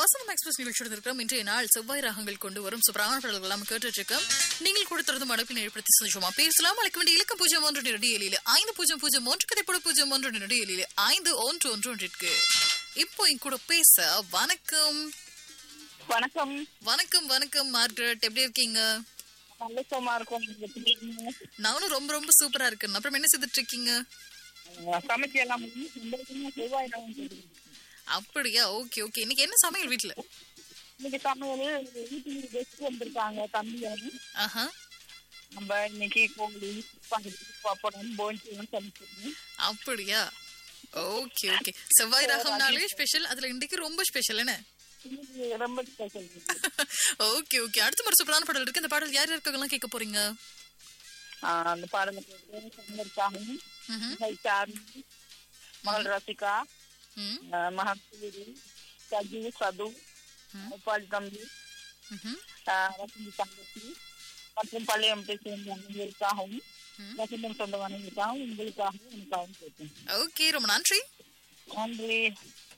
வசனம் எக்ஸ்பிரஸ் நிகழ்ச்சியோடு இருக்கிறோம் இன்றைய நாள் செவ்வாய் ராகங்கள் கொண்டு வரும் சூப்பரான பாடல்கள் எல்லாம் கேட்டுட்டு இருக்கோம் நீங்கள் கொடுத்திருந்த மடப்பில் ஏற்படுத்தி சந்தோஷமா பேசலாம் அழைக்க வேண்டிய இலக்கம் பூஜ்ஜியம் ஒன்று இரண்டு ஏழில் ஐந்து பூஜ்ஜியம் பூஜ்ஜியம் ஒன்று கதைப்பட பூஜ்ஜியம் ஒன்று இரண்டு ஏழில் ஐந்து ஒன்று ஒன்று ஒன்றிற்கு இப்போ என் கூட பேச வணக்கம் வணக்கம் வணக்கம் வணக்கம் மார்கரெட் எப்படி இருக்கீங்க நல்ல சோமா இருக்கும் நீங்க எப்படி இருக்கீங்க? நானும் ரொம்ப ரொம்ப சூப்பரா இருக்கேன் அப்புறம் என்ன செய்துட்டு இருக்கீங்க அஹ் சமைச்சு எல்லாம் முடிஞ்சு உங்களுக்குமே செவ்வாய் ராகம் தெரியும். அப்படியா ஓகே ஓகே இன்னைக்கு என்ன சமையல் வீட்டுல இன்னைக்கு சமையல் வீட்டுக்கு கெஸ்ட் வந்திருக்காங்க தம்பி ஆஹா நம்ம இன்னைக்கு கோழி பப்படம் போன்சி சமைச்சிருக்கோம் அப்படியா ஓகே ஓகே செவ்வாய் ராகம்னாலே ஸ்பெஷல் அதுல இன்னைக்கு ரொம்ப ஸ்பெஷல் என்ன இன்னைக்கு ரொம்ப ஸ்பெஷல் ஓகே ஓகே அடுத்த முறை சூப்பரான பாடல் இருக்கு அந்த பாடல் யார் யாருக்கெல்லாம் கேட்க போறீங்க அந்த பாடல சமைச்சிருக்காங்க ம்ஹும். சாரு மகள் ரசிகா ம், அஹ் மகசூரி சஜு சது உப்பாளி தம்பி ம்ஹும். அஹ் ரசந்தி தங்கச்சி மற்றும் பள்ளியமத்தை சேர்ந்த அனைவருக்காகவும் ம். வசந்தம் சொந்தமானவங்களுக்காகவும் உங்களுக்காகவும் எனக்காகவும் கேட்பேன் ஓகே ரொம்ப நன்றி நன்றி